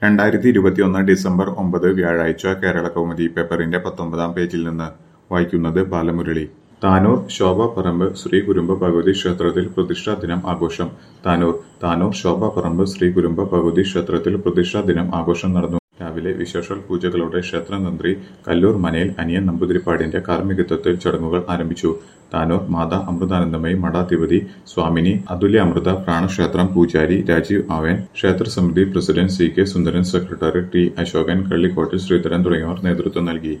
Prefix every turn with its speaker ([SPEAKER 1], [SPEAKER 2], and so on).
[SPEAKER 1] രണ്ടായിരത്തി ഇരുപത്തിയൊന്ന് ഡിസംബർ ഒമ്പത് വ്യാഴാഴ്ച കേരള കൗമുദി പേപ്പറിന്റെ പത്തൊമ്പതാം പേജിൽ നിന്ന് വായിക്കുന്നത് ബാലമുരളി താനൂർ ശോഭ പറമ്പ് ശ്രീ കുരുമ്പ ഭഗവതി ക്ഷേത്രത്തിൽ പ്രതിഷ്ഠാ ദിനം ആഘോഷം താനൂർ താനൂർ ശോഭ പറമ്പ് ശ്രീ കുരുമ്പ ഭഗവതി ക്ഷേത്രത്തിൽ പ്രതിഷ്ഠാ ദിനം ആഘോഷം നടന്നു രാവിലെ വിശേഷാൽ പൂജകളോടെ ക്ഷേത്രതന്ത്രി കല്ലൂർ മനയിൽ അനിയൻ നമ്പൂതിരിപ്പാടിന്റെ കാർമ്മികത്വത്തിൽ ചടങ്ങുകൾ ആരംഭിച്ചു താനൂർ മാതാ അമൃതാനന്ദമയി മഠാധിപതി സ്വാമിനി അതുല്യ അമൃത പ്രാണക്ഷേത്രം പൂജാരി രാജീവ് ആവേൻ ക്ഷേത്ര സമിതി president C K Sundaran secretary T Ashokan Kallikottil Sreedharan തുടങ്ങിയവർ നേതൃത്വം നൽകി